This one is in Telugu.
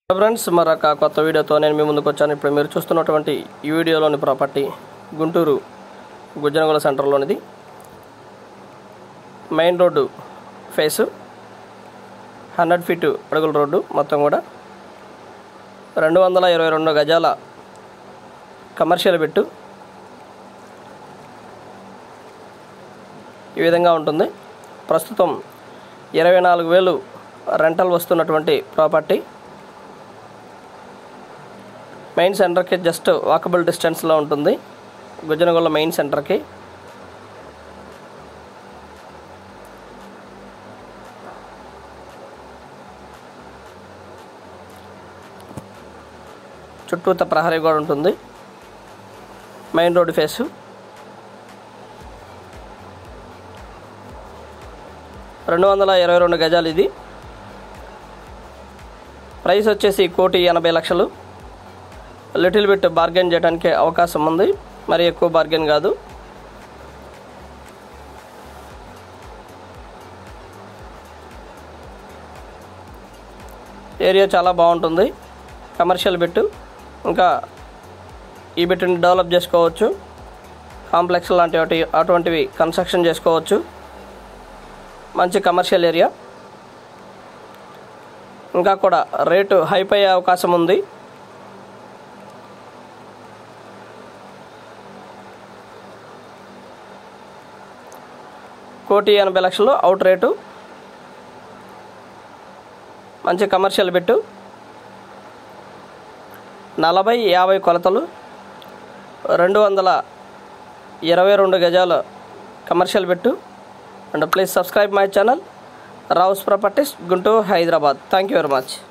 ఫ్రెండ్స్ మరొక కొత్త వీడియోతో నేను మీ ముందుకు వచ్చాను ఇప్పుడు మీరు చూస్తున్నటువంటి ఈ వీడియోలోని ప్రాపర్టీ గుంటూరు గుజ్జనగూడ సెంటర్లోనిది main road face hundred feet అడుగుల రోడ్డు మొత్తం కూడా రెండు వందల ఇరవై రెండు గజాల కమర్షియల్ బిట్టు ఈ విధంగా ఉంటుంది ప్రస్తుతం ఇరవై నాలుగు వేలు రెంటల్ వస్తున్నటువంటి ప్రాపర్టీ మెయిన్ సెంటర్కి జస్ట్ వాకబుల్ డిస్టెన్స్లో ఉంటుంది గుజ్జనగొల్ల మెయిన్ సెంటర్కి చుట్టూత ప్రహరీ కూడా ఉంటుంది మెయిన్ రోడ్ ఫేసు రెండు వందల ఇరవై రెండు గజాలు ఇది ప్రైస్ వచ్చేసి కోటి ఎనభై లక్షలు లిటిల్ బిట్ బార్గెన్ చేయడానికి అవకాశం ఉంది మరి ఎక్కువ బార్గెన్ కాదు ఏరియా చాలా బాగుంటుంది కమర్షియల్ బిట్ ఇంకా ఈ బిట్ని డెవలప్ చేసుకోవచ్చు కాంప్లెక్స్ లాంటి వాటి అటువంటివి కన్స్ట్రక్షన్ చేసుకోవచ్చు మంచి కమర్షియల్ ఏరియా ఇంకా కూడా రేటు హైప్ అయ్యే అవకాశం ఉంది కోటి ఎనభై లక్షలు అవుట్ రేటు మంచి కమర్షియల్ బిట్టు నలభై యాభై కొలతలు రెండు వందల ఇరవై రెండు గజాల commercial bit and please subscribe my channel Rao's properties Guntur Hyderabad thank you very much